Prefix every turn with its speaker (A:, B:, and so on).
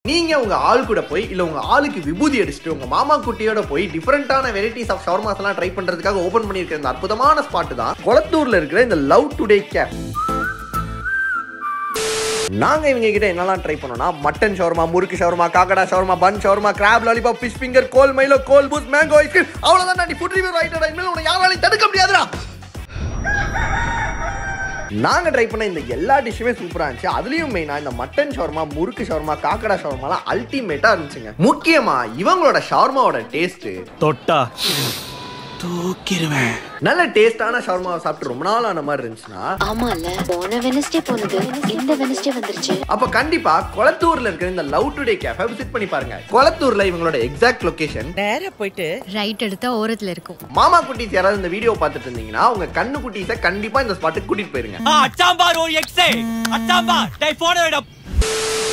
A: நீங்க உங்க ஆள் கூட போய் இல்ல உங்க ஆளுக்கு விபூதி அடிச்சுட்டு உங்க மாமா குட்டியோட போய் டிஃபரெண்டான வெரைட்டிஸ் ஆஃப் ஷவர்மாஸ் எல்லாம் ட்ரை பண்றதுக்காக ஓபன் பண்ணியிருக்கிற இந்த அற்புதமான ஸ்பாட் தான் கொளத்தூர்ல இருக்கிற இந்த லவ் டுடே கேப் நாங்க இவங்க கிட்ட என்னெல்லாம் ட்ரை பண்ணோம்னா மட்டன் ஷவர்மா முறுக்கு ஷவர்மா காக்கடா shawarma bun shawarma crab lollipop fish finger cool Milo cool Boost mango ice cream அவ்வளவுதான் நீ ஃபுட் ரிவ்யூ ரைட்டர் இனிமேல் உன்னை யாராலையும் தடுக்க முடியாதுடா நாங்க ட்ரை பண்ண இந்த எல்லா டிஷ்ஷுமே சூப்பரா இருந்துச்சு அதுலயும் மெயினா இந்த மட்டன் ஷவர்மா முறுக்கு ஷவர்மா காக்கடா ஷவர்மாலாம் அல்டிமேட்டா இருந்துச்சுங்க முக்கியமா இவங்களோட ஷவர்மாவோட டேஸ்ட்
B: தொட்டா தூக்கிடுவேன்
A: நல்ல டேஸ்டான ஷவர்மாவை சாப்பிட்டு ரொம்ப நாள் ஆன மாதிரி இருந்துச்சுன்னா
C: ஆமால போன வெனஸ்டே போனது இந்த வெனஸ்டே வந்துருச்சு
A: அப்ப கண்டிப்பா கொளத்தூர்ல இருக்கிற இந்த லவ் டுடே கேஃபே விசிட் பண்ணி பாருங்க கொளத்தூர்ல இவங்களோட எக்ஸாக்ட் லொகேஷன்
D: நேரா போயிட்டு
E: ரைட் எடுத்தா ஓரத்துல இருக்கும்
A: மாமா குட்டீஸ் யாராவது இந்த வீடியோ பார்த்துட்டு இருந்தீங்கன்னா உங்க கண்ணு குட்டீஸை கண்டிப்பா இந்த ஸ்பாட்டுக்கு கூட்டிட்டு போயிருங்க
B: அச்சாம்பார் ஒரு எக்ஸே அச்சாம்பார் டேய் போன விட